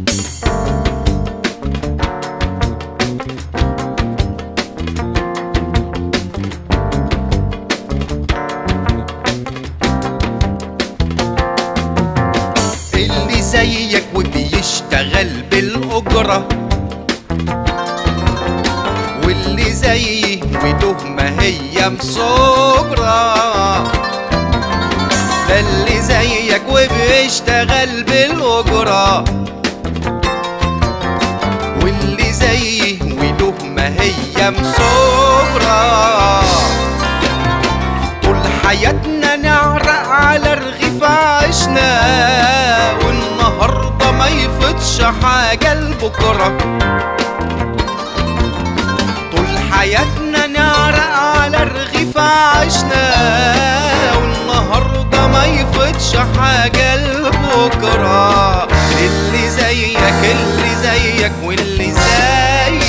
اللي زيك وبيشتغل بالأجرة واللي زيي وله ما هي مسجرة ده اللي زيك وبيشتغل بالأجرة واللي زيي وله ما هي مسجرة طول حياتنا نعرق على الرغيف عشنا والنهارده ما يفضش حاجه لبكره طول حياتنا نعرق على الرغيف عشنا والنهارده ما يفضش حاجه لبكره اللي زيك اللي زيك واللي زيك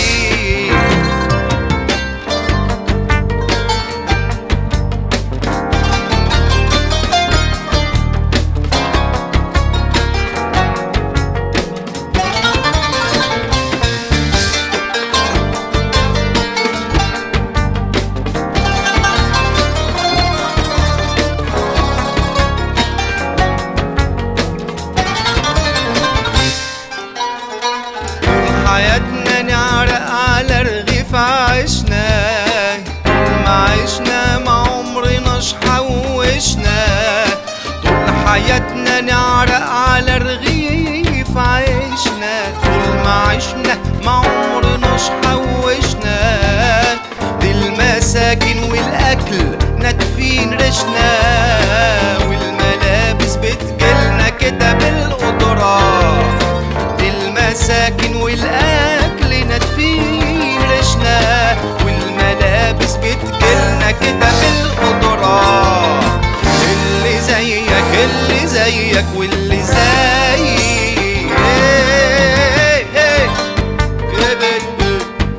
طول حياتنا نعرق على رغيف عشنا ما عشنا ما عمرناش حوشنا طول حياتنا نعرق على رغيف عشنا طول ما عشنا ما عمرناش حوشنا دي المساكن والاكل ناتفين ريشنا والملابس بتجيلنا كده بالقدره المساكن والاكل ناتفين ريشنا والملابس بتجيلنا كده بالقدرة اللي زيك اللي زيك واللي زيك إيه إيه إيه بت-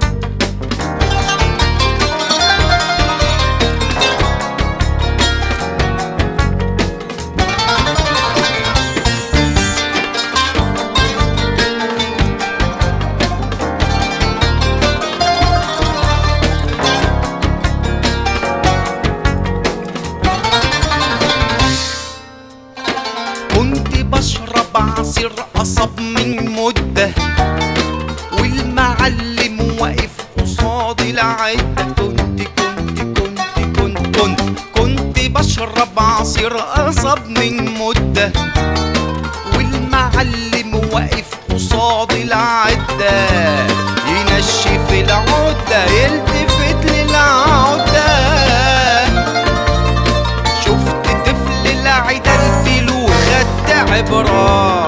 كنت بشرب عصير قصب من مدة والمعلم واقف قصاد العدة كنت كنت كنت كنت كنت كنت بشرب عصير قصب من مدة والمعلم واقف قصاد العدة ينشف العدة يلتفت للعدة شفت طفل العدلت له خدت عبرة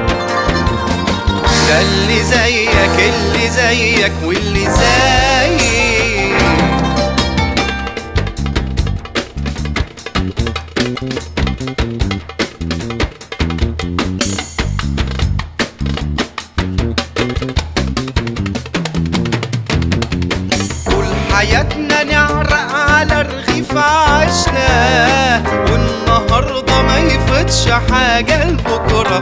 ده اللي زيك اللي زيك واللي زيك طول حياتنا نعرق على الرغيف عشنا والنهارده ما يفوتش حاجه لبكره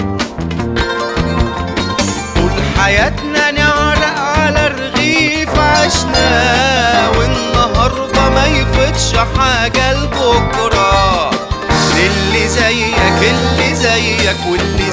طول حياتنا نعرق على الرغيف عشنا والنهارده ما يفوتش حاجه لبكره اللي زيك اللي زيك واللي